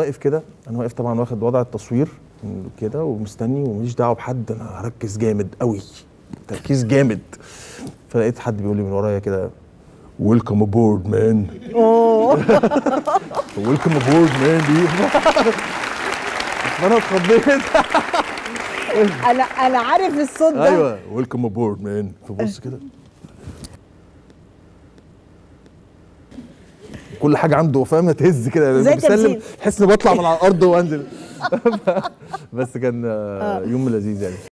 واقف كده انا واقف طبعا واخد وضع التصوير كده ومستني وماليش دعوه بحد انا هركز جامد قوي تركيز جامد فلقيت حد بيقول لي من ورايا كده ويلكم ابورد مان ويلكم ابورد مان دي فانا اتخضيت انا انا عارف الصوت ده ايوه ويلكم ابورد مان فبص كده كل حاجه عنده فاهم تهز كده زي بسلم تمثيل. تحس اني بطلع من على الارض وانزل بس كان آه، يوم لذيذ يعني